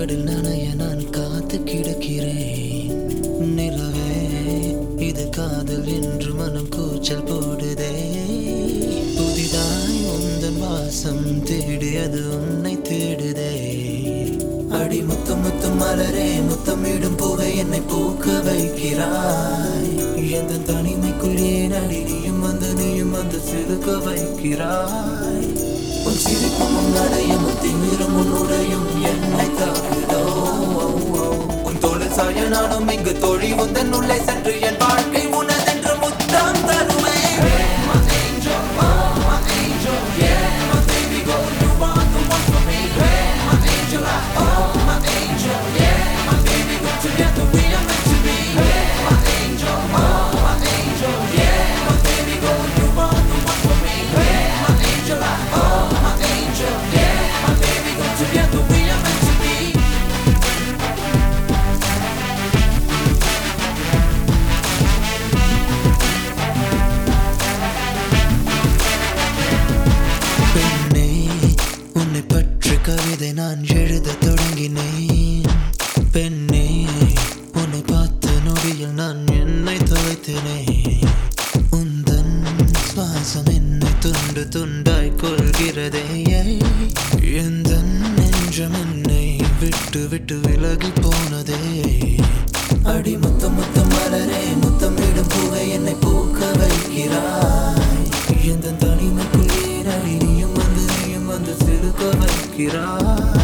கடல் நனைய நான் காத்து கிடக்கிறேன் நிலவே இது காதல் என்று மனம் கூச்சல் போடுதே புதிதாய் உந்தன் வாசம் தேடி அது உன்னை தேடுதே அடி முத்தம் முத்தம் மலரே முத்தமிடும் பூவை என்னை பூக்க வைக்கிறாய் எந்த தனிமைக்குள் ஏன் அடி நீயும் வந்து நீயும் வந்து சிறுக்க வைக்கிறாய் உன் சிரிப்பும் உன் நடையும் திமிரும் உன்னுடையும் என்னை தாக்குதோ உன் தோளில் சாய நானும் இங்கு தோழி உந்தன் உள்ளே சென்று என் வாழ்க்கை உனதென்று முத்தம் தருவேன் பெண்ணே உன்னை பற்றி கவிதை நான் எழுத தொடங்கினேன் பெண்ணே உன்னை பார்த்த நொடியில் நான் என்னை தொலைத்தனே உந்தன் சுவாசம் என்னை துண்டு துண்டாய் கொள்கிறதே எந்த நெஞ்சம் என்னை விட்டு விட்டு விலகி போனதே அடி முத்தம் முத்தம் மலரே முத்தமிடும் பூவை என்னை பூக்க வைக்கிறாய் எந்த தனிமைக்குள் ஏறி நீயும் வந்து நீயும் வந்து சிறுக்க வைக்கிறாய்